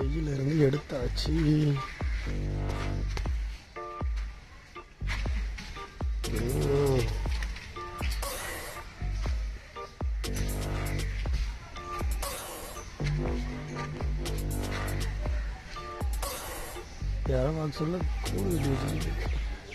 பையில இருந்து எடுத்தாச்சு ம். யாரோ பாக்ஸில் கூடு கட்டி வச்சிருக்கு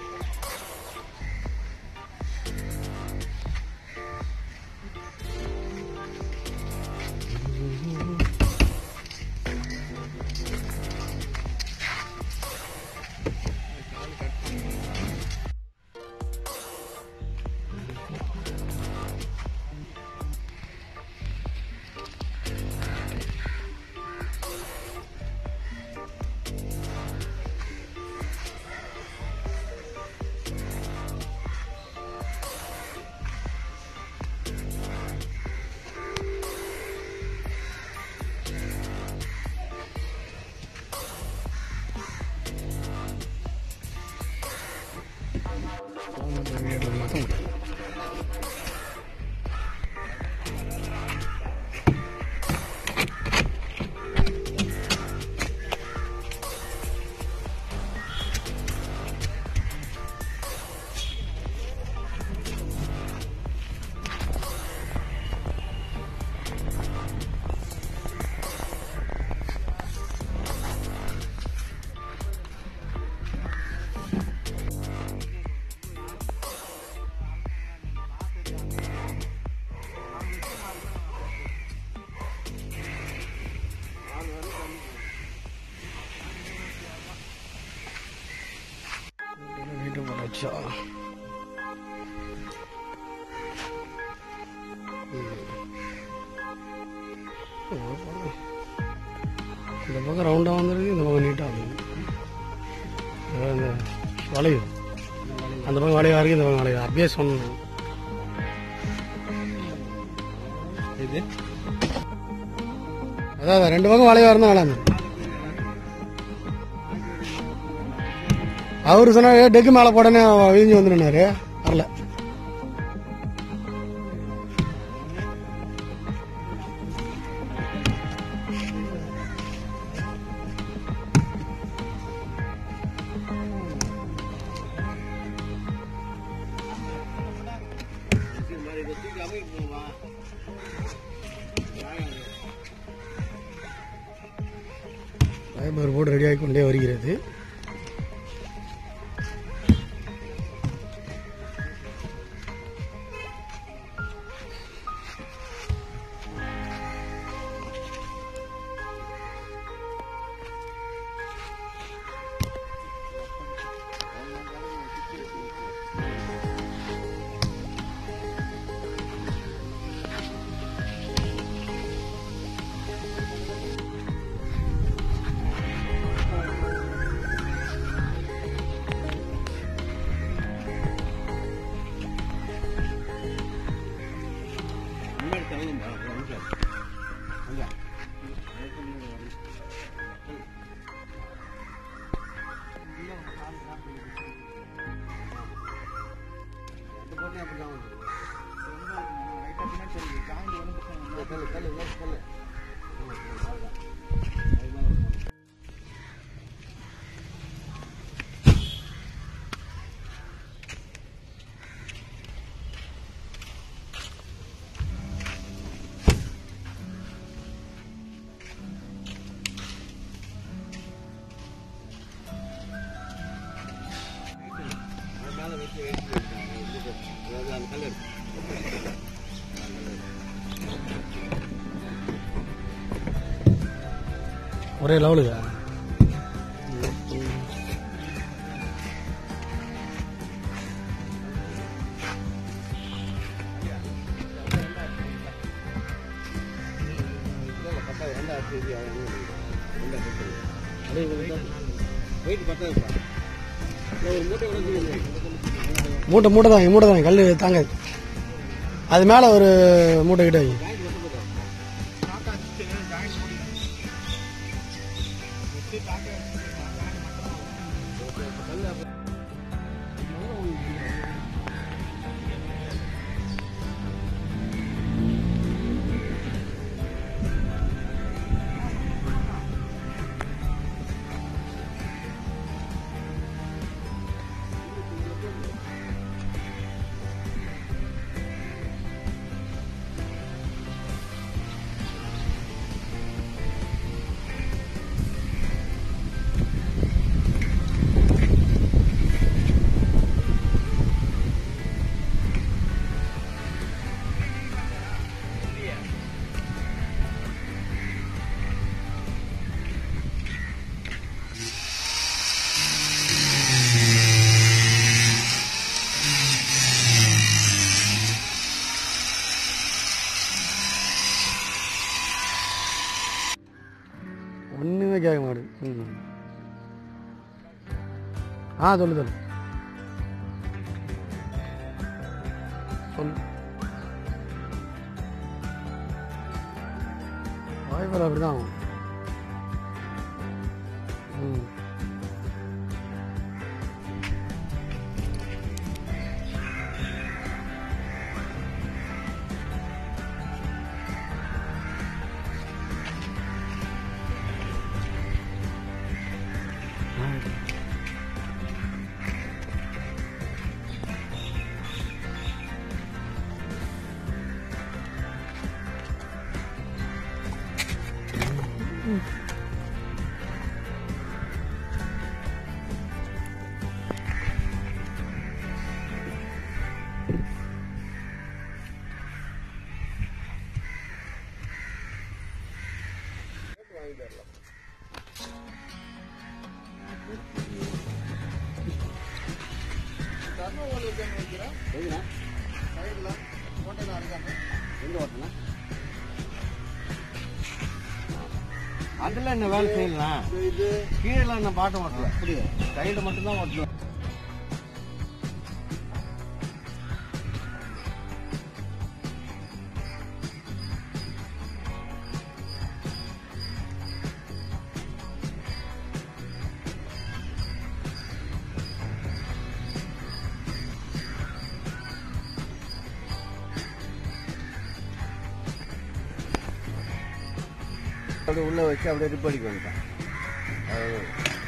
வீட்டு போச்சா இந்த பக்கம் ரவுண்டாக வந்துருக்கு இந்த பக்கம் நீட்டாக வந்துருக்கு அதாவது இந்த வளைவு அந்த பக்கம் வளைவாக இருக்குது இந்த பக்கம் வளைவு அப்படியே சொன்னேன் இது அதான் ரெண்டு பக்கம் வளைவாக இருந்தால் நல்லா இருந்தது அவரு சொன்னாரு டெக்கு மேலே போடனே விரிஞ்சு வந்துடுனாரு வரல ஃபைபர் போர்டு ரெடி ஆகி கொண்டே வருகிறது முன்னாடி தள்ளும்பா ஒரு நிமிஷம் அங்க கல்லு கல்லு கல்லு மேல வச்சு எடுத்து அதாவது அந்த கல்லு ஒரே லெவலுக்கா வெயிட் பத்தாதுப்பா ஒரு மூட்டை விட மூட்டை மூட்டை தான் மூட்டை தான் கல் தாங்காது அது மேலே ஒரு மூட்டை கிட்ட வை. ஒன்றுமே கேட்க மாட்டேது ம் ஆ சொல்லு சொல்லு சொல் வாய்ப்பு அப்படி தான் ஆகும் ம் எதுண்ணா எங்க ஓட்டணும் அதில் என்ன வேலை செய்யலாம் இது கீழே என்ன பாட்டம் ஓட்டல அப்படியே சைடு மட்டும்தான் ஓட்டணும் அப்படியே உள்ள வச்சு அப்படியே ரிப் அடிக்க வேண்டியதான் அவ்வளவு.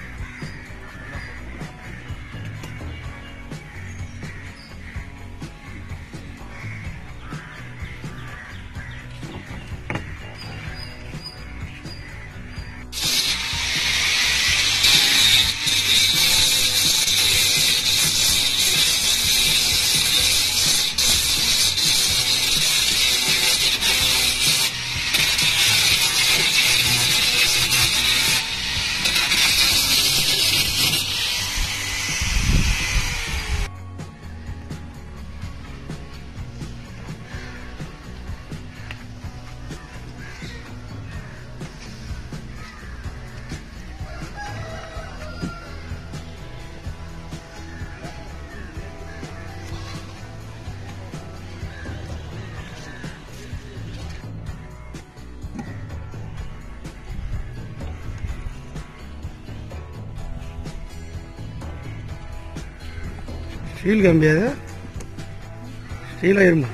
ஸ்டீல் கம்பி அது ஸ்டீலாக இருமா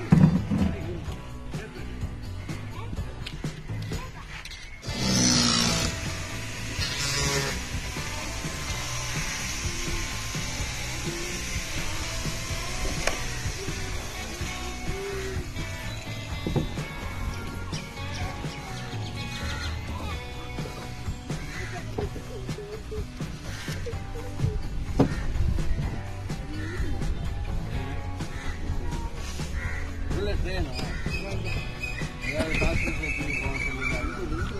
உள்ள ட்ரெயின் ஏதாவது காசு சேர்த்து போக சொல்லுங்க அது இது.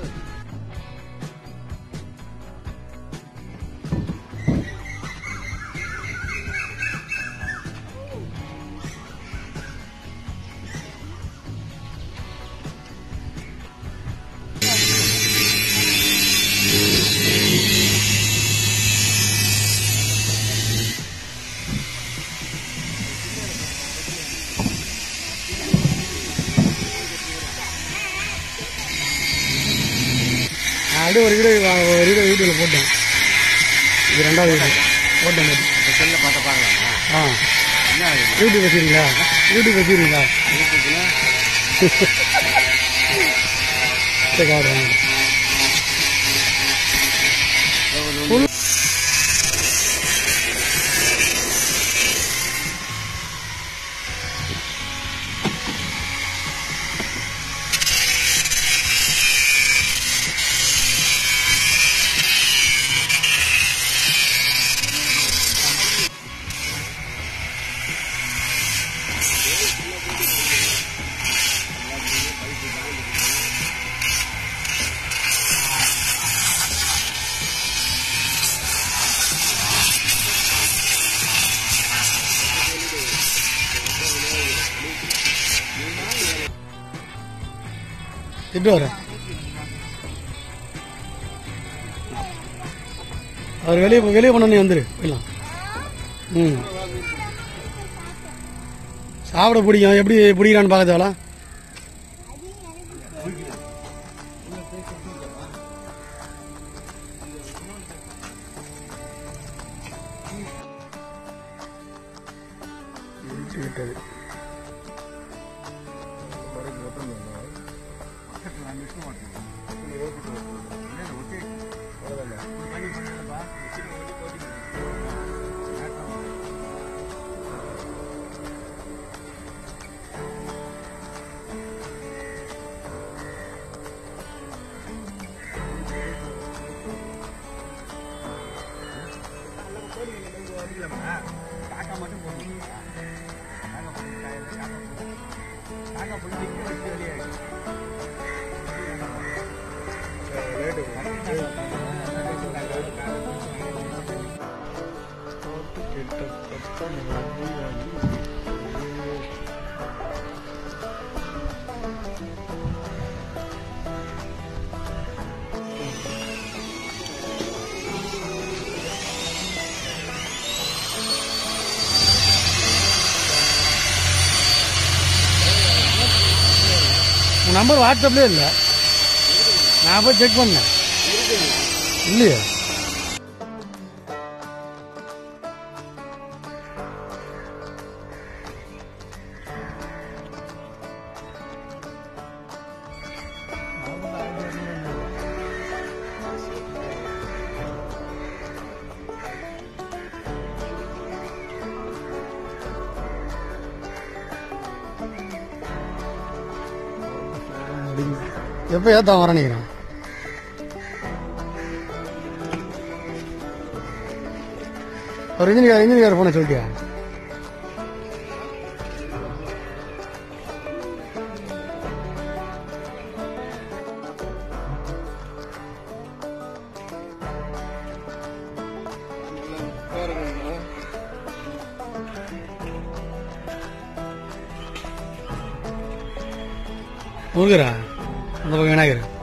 நான் அப்படியே ஒரு வீடியோ வா- ஒரு வீடியோ யூடியூப்ல போட்டேன் இது ரெண்டாவது வீடியோ போட்டேன் நேத்து. இந்த செல்ல பார்த்த பாருங்க ஆ என்ன ஆகுது யூடியூப் வச்சுருக்கீங்களா யூடியூப் வச்சுருக்கீங்களா யூடியூப்ல சரி காட்டுறேன் ஒரு திட்டு வரேன் அவர் வெளியே வெளியே பண்ண நீ வந்துரு போயிடலாம் ம் சாப்பிட பிடிக்கும் எப்படி பிடிக்கிறான்னு பார்க்க தேவலா விட்டது உன் நம்பர் வாட்ஸ்அப்லேயே இல்லை நான் போய் செக் பண்ணேன் இல்லையே எப்போ ஏத்தான் வர நினைக்கிறேன் ஒரு இன்ஜினியர் இன்ஜினியர் போன சொல்லிட்டியா முருகரா அந்த பக்கம் விநாயகர்